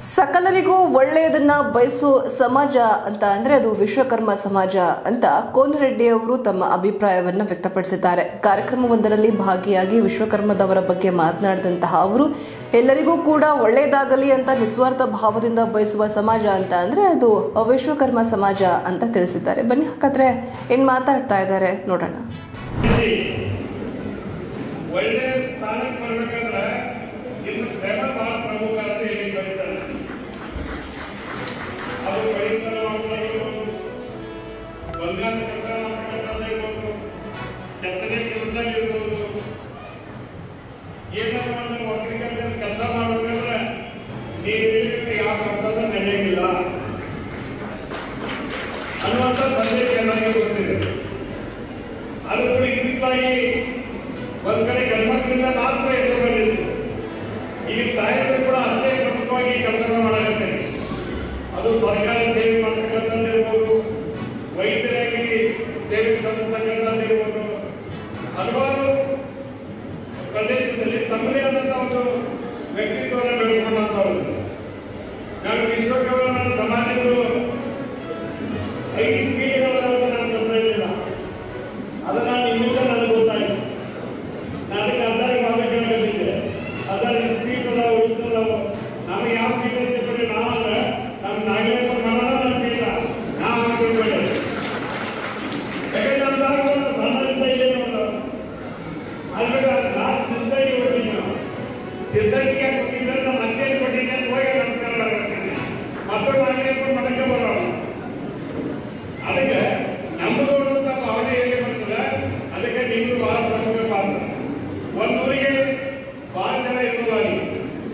ಸಕಲರಿಗೂ ಒಳ್ಳೆಯದನ್ನ ಬಯಸೋ ಸಮಾಜ ಅಂತ ಅಂದ್ರೆ ಅದು ವಿಶ್ವಕರ್ಮ ಸಮಾಜ ಅಂತ ಕೋನರೆಡ್ಡಿ ಅವರು ತಮ್ಮ ಅಭಿಪ್ರಾಯವನ್ನ ವ್ಯಕ್ತಪಡಿಸಿದ್ದಾರೆ ಕಾರ್ಯಕ್ರಮವೊಂದರಲ್ಲಿ ಭಾಗಿಯಾಗಿ ವಿಶ್ವಕರ್ಮದವರ ಬಗ್ಗೆ ಮಾತನಾಡಿದಂತಹ ಅವರು ಎಲ್ಲರಿಗೂ ಕೂಡ ಒಳ್ಳೆಯದಾಗಲಿ ಅಂತ ನಿಸ್ವಾರ್ಥ ಭಾವದಿಂದ ಬಯಸುವ ಸಮಾಜ ಅಂತ ಅಂದ್ರೆ ಅದು ವಿಶ್ವಕರ್ಮ ಸಮಾಜ ಅಂತ ತಿಳಿಸಿದ್ದಾರೆ ಬನ್ನಿ ಹಾಗಾದ್ರೆ ಏನ್ ಮಾತಾಡ್ತಾ ಇದ್ದಾರೆ ನೋಡೋಣ ಒಳ್ಳೆ ಸ್ಥಾನಕ್ಕೆ ಬರ್ಬೇಕಂದ್ರೆ ಇನ್ನು ಶ್ರಮ ಬಹಳ ಪ್ರಮುಖ ಅಂತ ಹೇಳಿ ಬರೀತಾರೆ ಅದು ಬೈತರ ಮಾಡ್ಕೊಳ್ಳೋದು ಬಂಗಾರ ಕೆಲಸ ಮಾಡ್ಕೊಳ್ಳೋದಿರ್ಬೋದು ಕೆತ್ತನೆ ಕೆಲಸ ಇರ್ಬೋದು ಏನಾದ್ರು ಒಂದು ಅಗ್ರಿಕಲ್ಚರ್ ಕೆಲಸ ಮಾಡ್ಬೇಕಂದ್ರೆ ನೀವು ಹೇಳಿದ್ರೆ ಯಾವ ಕೆಲಸ ನಡೆಯಂಗಿಲ್ಲ ಅನ್ನುವಂಥ ಸಂದೇಶ ಎಲ್ಲರಿಗೂ ಗೊತ್ತಿದೆ ಅದು ಕೂಡ ಇದಕ್ಕಾಗಿ ಒಂದ್ ಕಡೆ ಗಂಡ್ಮಕ್ಳಿಂದ ಮಾತ್ರ ಹೆಸರು ಬಂದಿತ್ತು ಈಗ ತಾಯಂದ್ರು ಕೂಡ ಅಷ್ಟೇ ಪ್ರಮುಖವಾಗಿ ಕೆಲಸ ಮಾಡಾಗುತ್ತೆ ಅದು ಸರ್ಕಾರಿ ಸೇವೆ ಮಾಡ್ತಕ್ಕಂಥದ್ದಿರ್ಬೋದು ವೈದ್ಯರಾಗಿ ಸೇವೆ ಸಲ್ಲಿಸ್ತಕ್ಕಂಥದ್ದಿರ್ಬೋದು ಹಲವಾರು ಪ್ರದೇಶದಲ್ಲಿ ತಮ್ಮದೇ ಆದಂಥ ಒಂದು ವ್ಯಕ್ತಿತ್ವವನ್ನು ಬೆಳೆಸ್ಕೊಂಡಂಥವ್ರು ನಾನು ವಿಶ್ವಕರ್ಮ ಸಮಾಜಗಳು ಐದು ಪೀಳಿಗೆಗಳವರೆಗೂ ನಾನು ಗಮನಿಸಿಲ್ಲ ಅದನ್ನ ನಿಮ್ಮಿಂದ ನನಗೆ ಗೊತ್ತಾಯಿತು ನಾನು ಅದಕ್ಕೆ ಅದಾರಿ ಮಾತಾಡೋದಿದ್ದೆ ಅದರ ಸ್ಪೀಡ್ ಅದಾವ ಉಳಿದದಾವ ನಮಗೆ ಯಾವ ಸ್ಪೀಡ್ ಅಂತ ಕೊಡಿ ನಾವಂದ್ರೆ ನಮ್ಮ ನಾಗೇಂದ್ರ ಮಾಡೋಣ ನಮ್ಮ ಸ್ಪೀಡ್ ನಾವು ಹಾಕಿರ್ಬೇಡ ಯಾಕಂದ್ರೆ ಅಂದಾಗ ಒಂದು ಸಣ್ಣದಿಂದ ಇದೆ ಒಂದು ಅಲ್ಬೇಡ ನಾನು ಸಿದ್ಧಾಗಿ ಹೋಗ್ತೀನಿ ನಾವು ಸಿದ್ಧಾಗಿಗೆ ಕೊಟ್ಟಿದ್ರೆ ನಮ್ಮ ಅತ್ತೆ ಕೊಟ್ಟಿದ್ದೆ ಅಂತ ಹೋಗಿ ನಮಸ್ಕಾರ ಮಾಡ್ತೀನಿ ಮತ್ತೊಂದು ನಾಗೇಂದ್ರ ಮನೆಗೆ ಬರೋಣ ಅದಕ್ಕೆ ನಮ್ಮದು ಅಂತ ಭಾವನೆ ಹೇಗೆ ಬರ್ತದೆ ಅದಕ್ಕೆ ನೀವು ಬಹಳ ಪ್ರಮುಖ ಪಾತ್ರ ಒಂದು ಊರಿಗೆ ಬಹಳ ಜನ ಇರುವುದಾಗಿ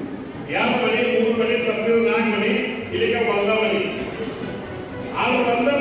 ಯಾವ ಮನೆ ಮೂರು ಮನೆ ಪ್ರತಿಯೊಂದು ನಾಲ್ಕು ಮನೆ ಇಲ್ಲಿಗೆ ಬಂದ ಮನೆ ಆಗ ಬಂದ